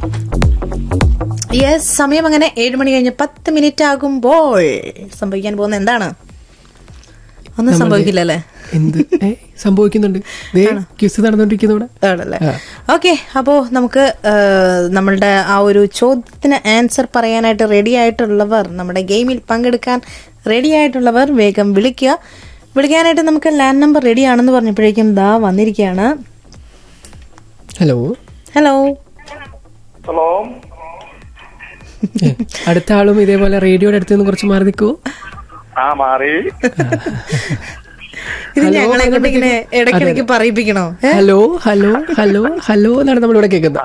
Yes സമയം അങ്ങനെ ഏഴ് മണി കഴിഞ്ഞ് പത്ത് മിനിറ്റ് ആകുമ്പോൾ സംഭവിക്കാൻ പോകുന്ന എന്താണ് ഒന്നും സംഭവിക്കില്ലല്ലേ എന്ത് ഏ സംഭവിക്കുന്നുണ്ട് ദേ ക്യൂസ് നടന്നുകൊണ്ടിരിക്കുന്നു ഇവിടെ ആണല്ലേ ഓക്കെ അപ്പോൾ നമുക്ക് ആ, നമ്മളുടെ ആ ഒരു ചോദ്യത്തിന് ആൻസർ പറയാനായിട്ട് റെഡി ആയിട്ടുള്ളവർ നമ്മുടെ ഗെയിമിൽ പങ്കെടുക്കാൻ റെഡി ആയിട്ടുള്ളവർ വേഗം വിളിക്കുക വിളിക്കാനായിട്ട് നമുക്ക് ലാൻഡ് നമ്പർ റെഡി ആണെന്ന് പറഞ്ഞപ്പോഴേക്കും ദാ വന്നിരിക്കുകയാണ് ഹലോ ഹലോ ഹലോ ഏ, അടുത്ത ആളും ഇതേപോലെ റേഡിയോയുടെ അടുത്ത് നിന്ന് കുറച്ച് മാറി നിൽക്കുവോ ആ മാറി ഇത് ഹലോ, ഞങ്ങളെ കൊണ്ട് ഇങ്ങനെ അതെ, ഇടയ്ക്കിടയ്ക്ക് അതെ. പറയിപ്പിക്കണോ ഏ? ഹലോ ഹലോ ഹലോ ഹലോ എന്നാണ് നമ്മളിവിടെ കേൾക്കുന്നത്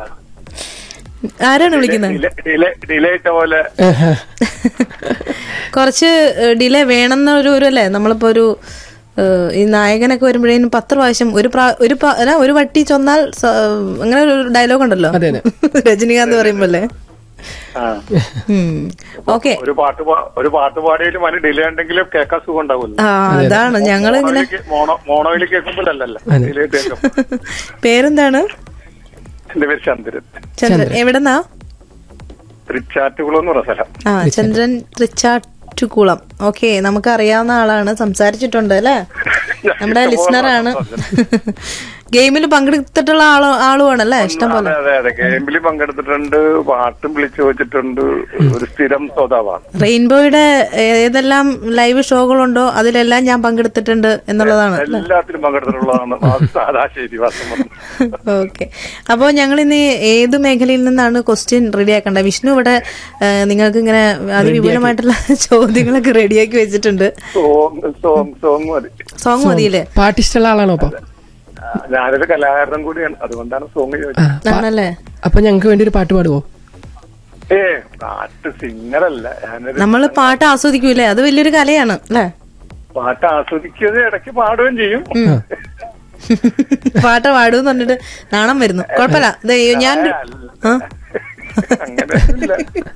ആരാണ് വിളിക്കുന്നത് ഡിലേ ഡിലേ ഇട്ട പോലെ ആഹാ. കുറച്ച് ഡിലേ വേണമെന്നൊരു ഒരു അല്ലേ നമ്മളിപ്പോ ഒരു ഏഹ്, ഈ നായകനൊക്കെ വരുമ്പോഴേനും പത്ത് പ്രാവശ്യം ഒരു പ്രാ- ഒരു പ- അല്ല, ഒരു വട്ടി ചൊന്നാൽ സ- അങ്ങനെ ഒരു ഡയലോഗ് ഉണ്ടല്ലോ അതെ, അതെ. രജനികാന്ത് പറയുമ്പോല്ലേ ആ. ഓക്കെ ഒരു പാട്ട് പാ- ഒരു പാട്ട് പാടിയാലും അതിന് ഡിലേ ഉണ്ടെങ്കിലും കേൾക്കാൻ സുഖം ഉണ്ടാവില്ല ആ അതാണ് ഞങ്ങൾ ഇങ്ങനെ മോണോ മോണോയിൽ കേൾക്കുമ്പോഴല്ലല്ലോ അതെ. ഡിലേ ഇട്ട് കേൾക്കും പേരെന്താണ് എന്റെ പേര് ചന്ദ്രൻ ചന്ദ്രൻ എവിടെന്നാ തൃച്ചാറ്റുകുളം എന്ന് പറഞ്ഞ സ്ഥലം ആ ചന്ദ്രൻ തൃച്ചാറ്റുകുളം ഓക്കെ നമുക്ക് അറിയാവുന്ന ആളാണ് സംസാരിച്ചിട്ടുണ്ട് അല്ലേ നമ്മുടെ ലിസ്ണറാണ് ഗെയിമിൽ പങ്കെടുത്തിട്ടുള്ള ആളോ ആളുമാണല്ലേ ഇഷ്ടം പോലെ അതെ അതെ അതെ ഗെയിമിൽ പങ്കെടുത്തിട്ടുണ്ട് പാട്ടും വിളിച്ചു വെച്ചിട്ടുണ്ട് ഒരു സ്ഥിരം ശ്രോതാവാണ് റെയിൻബോയുടെ ഏതെല്ലാം ലൈവ് ഷോകളുണ്ടോ അതിലെല്ലാം ഞാൻ പങ്കെടുത്തിട്ടുണ്ട് എന്നുള്ളതാണ് എല്ലാത്തിലും പങ്കെടുത്തിട്ടുള്ളതാണ് സാധാ ശരി വാസം ഓക്കെ അപ്പോൾ ഞങ്ങൾ ഇന്ന് ഏത് മേഖലയിൽ നിന്നാണ് ക്വസ്റ്റ്യൻ റെഡിയാക്കേണ്ടത് വിഷ്ണു ഇവിടെ ഏഹ്, നിങ്ങൾക്ക് ഇങ്ങനെ അതിവിപുലമായിട്ടുള്ള ചോദ്യങ്ങളൊക്കെ റെഡിയാക്കി വെച്ചിട്ടുണ്ട് സോങ് സോങ് സോങ് മതി സോങ് മതിയില്ലേ പാട്ട് ഇഷ്ടമുള്ള ആളാണോ അപ്പൊ ആ, ഞാനൊരു കലാകാരനും കൂടിയാണ് അതുകൊണ്ടാണ് സോങ് ആ, ചോദിച്ചത് പാ- ആണല്ലേ അപ്പൊ ഞങ്ങൾക്ക് വേണ്ടി ഒരു പാട്ട് പാടുവോ ഏ പാട്ട് സിംഗറല്ല ഞാനൊരു നമ്മൾ പാട്ട് ആസ്വദിക്കൂലേ അത് വലിയൊരു കലയാണ് അല്ലേ പാട്ട് ആസ്വദിക്കുന്നത് ഇടയ്ക്ക് പാടുകയും ചെയ്യും പാട്ട് പാടുമെന്ന് പറഞ്ഞിട്ട് നാണം വരുന്നു കുഴപ്പമില്ല ദേ, ഞാൻ ആ? അങ്ങനെയൊന്നുമില്ല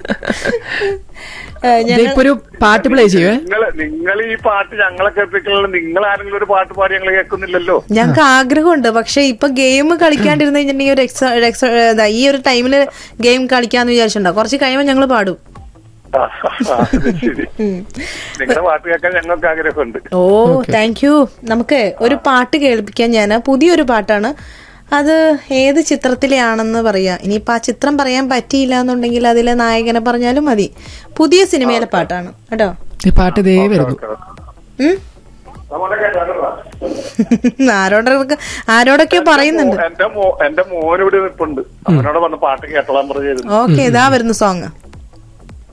ഏഹ്, ദേ ഞങ്ങൾ ഇപ്പൊ ഒരു പാട്ട് പ്ലേ ചെയ്യുവേ നിങ്ങൾ നിങ്ങൾ ഈ പാട്ട് ഞങ്ങളെ കേൾപ്പിക്കുള്ള നിങ്ങൾ ആരെങ്കിലും ഒരു പാട്ട് പാടി ഞങ്ങൾ കേൾക്കുന്നില്ലല്ലോ ഞങ്ങൾക്ക് ആഗ്രഹമുണ്ട് പക്ഷെ ഇപ്പൊ ഗെയിം കളിക്കാണ്ടിരുന്ന് കഴിഞ്ഞിട്ടുണ്ടെങ്കിൽ ഒരു എക്സാ ഒരു എക്സാ ഇതാ, ഈ ഒരു ടൈമില് ഗെയിം കളിക്കാന്ന് വിചാരിച്ചിട്ടുണ്ടോ കുറച്ച് കഴിയുമ്പോൾ ഞങ്ങൾ പാടും ആ, അത് ശരി നിങ്ങളുടെ പാട്ട് കേൾക്കാൻ ഞങ്ങൾക്ക് ആഗ്രഹമുണ്ട് ഓ താങ്ക് യു നമുക്ക് ഒരു പാട്ട് കേൾപ്പിക്കാൻ ഞാൻ പുതിയൊരു പാട്ടാണ് അത് ഏത് ചിത്രത്തിലെ ആണെന്ന് പറയാ ഇനിയിപ്പോ ആ ചിത്രം പറയാൻ പറ്റിയില്ല എന്നുണ്ടെങ്കിൽ അതിലെ നായകനെ പറഞ്ഞാലും മതി പുതിയ സിനിമയിലെ പാട്ടാണ് കേട്ടോ ഈ പാട്ട് ദേ വരുന്നു ഉം? ആരോടൊക്കെ ആരോടൊക്കെയോ പറയുന്നുണ്ട് എന്റെ മോ എന്റെ മോനിവിടെ നിൽപ്പുണ്ട് അവനോട് വന്ന് പാട്ട് കേട്ടോളാൻ പറഞ്ഞു ഓക്കെ ഇതാ വരുന്നു സോങ്